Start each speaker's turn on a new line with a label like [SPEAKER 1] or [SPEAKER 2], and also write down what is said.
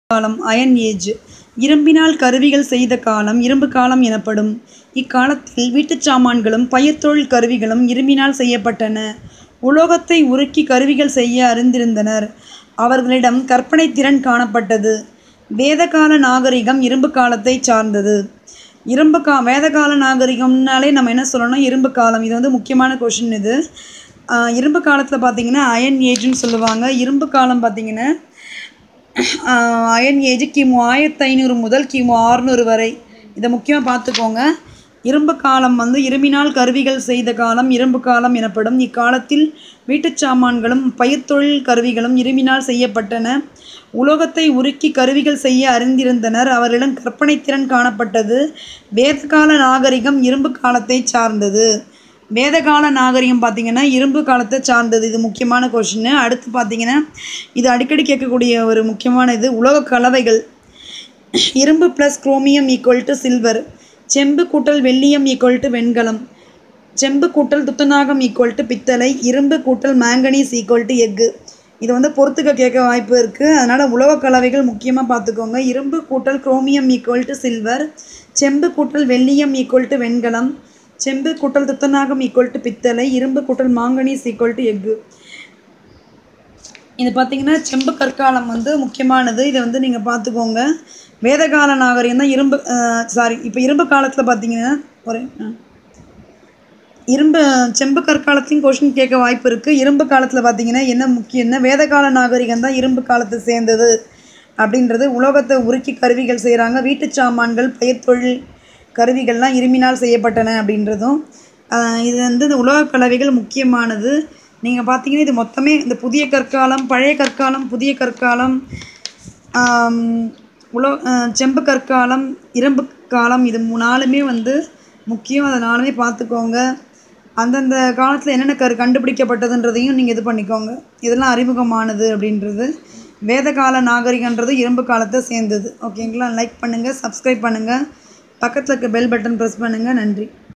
[SPEAKER 1] காலம் iron age இரும்பினால் கருவிகள் செய்த காலம் இரும்பு காலம் எனப்படும் இக்காலத்தில் வீட்டுச் சாமான்களும் பயிர்த்தொழில் கருவிகளும் இரும்பினால் செய்யப்பட்டன உலோகத்தை உருக்கி கருவிகள் செய்ய அறிந்திருந்தனர் அவர்களிடம் கற்பனை திறன் காணப்பட்டது வேதகால நாகரிகம் இரும்பு காலத்தை சார்ந்தது இரும்பு கா வேதகால நாகரிகம்னாலே நம்ம என்ன சொல்லணும் இரும்பு காலம் இது வந்து முக்கியமான கொஷின் இது ஆஹ் இரும்பு காலத்தில் பார்த்தீங்கன்னா அயன் ஏஜ்னு சொல்லுவாங்க இரும்பு காலம் பார்த்தீங்கன்னா ஆஹ் அயன் ஏஜ் கிமு ஆயிரத்தி ஐநூறு முதல் கிமு ஆறுநூறு வரை இதை முக்கியமாக பார்த்துக்கோங்க இரும்பு காலம் வந்து இரும்பினால் கருவிகள் செய்த காலம் இரும்பு காலம் எனப்படும் இக்காலத்தில் வீட்டுச் சாமான்களும் பயிர்த்தொழில் கருவிகளும் இரும்பினால் செய்யப்பட்டன உலோகத்தை உருக்கி கருவிகள் செய்ய அறிந்திருந்தனர் அவர்களிடம் கற்பனை திறன் காணப்பட்டது வேதகால நாகரிகம் இரும்பு காலத்தை சார்ந்தது வேதகால நாகரிகம் பார்த்தீங்கன்னா இரும்பு காலத்தை சார்ந்தது இது முக்கியமான கொஷின் அடுத்து பார்த்தீங்கன்னா இது அடிக்கடி கேட்கக்கூடிய ஒரு முக்கியமான இது உலோக கலவைகள் இரும்பு plus chromium equal to silver செம்பு கூட்டல் வெள்ளியம் ஈக்குவல் டு வெண்கலம் செம்பு கூட்டல் துத்தநாகம் ஈக்குவல் டு பித்தளை இரும்பு கூட்டல் மேங்கனீஸ் ஈக்குவல் டு எஃகு இது வந்து பொறுத்துக்க கேட்க வாய்ப்பு இருக்குது அதனால் உலோக கலவைகள் முக்கியமாக பார்த்துக்கோங்க இரும்பு கூட்டல் குரோமியம் ஈக்குவல் டு சில்வர் செம்பு கூட்டல் வெள்ளியம் ஈக்குவல் டு வெண்கலம் செம்பு கூட்டல் துத்தநாகம் ஈக்குவல் டு பித்தளை இரும்பு கூட்டல் மாங்கனீஸ் ஈக்குவல் டு எஃகு இது பார்த்தீங்கன்னா செம்பு கற்காலம் வந்து முக்கியமானது இதை வந்து நீங்கள் பார்த்துக்கோங்க வேதகால நாகரிகம் தான் இரும்பு சாரி இப்போ இரும்பு காலத்தில் பார்த்தீங்கன்னா ஒரு ஆ. இரும்பு செம்பு கற்காலத்தையும் கொஷின் கேட்க வாய்ப்பு இருக்குது இரும்பு காலத்தில் பார்த்தீங்கன்னா என்ன முக்கியம்னா வேதகால நாகரிகம் தான் இரும்பு காலத்தை சேர்ந்தது அப்படின்றது உலோகத்தை உருக்கி கருவிகள் செய்கிறாங்க வீட்டுச் சாமான்கள் பயிர்த்தொழில் கருவிகள்லாம் இரும்பினால் செய்யப்பட்டன அப்படின்றதும் ஆஹ் இது வந்து இந்த உலோக கலவைகள் முக்கியமானது நீங்கள் பார்த்தீங்கன்னா இது மொத்தமே இந்த புதிய கற்காலம் பழைய கற்காலம் புதிய கற்காலம் ஆம், உலோ ஆஹ் செம்பு கற்காலம் இரும்பு காலம் இது மூ- நாலுமே வந்து முக்கியம் அதை நாலுமே பார்த்துக்கோங்க அந்தந்த காலத்தில் என்னென்ன கரு கண்டுபிடிக்கப்பட்டதுன்றதையும் நீங்கள் இது பண்ணிக்கோங்க இதெல்லாம் அறிமுகமானது அப்படின்றது வேதகால நாகரிகன்றது இரும்பு காலத்தை சேர்ந்தது ஓகேங்களா லைக் பண்ணுங்கள் சப்ஸ்கிரைப் பண்ணுங்கள் பக்கத்தில் இருக்க பெல் பட்டன் ப்ரெஸ் பண்ணுங்கள் நன்றி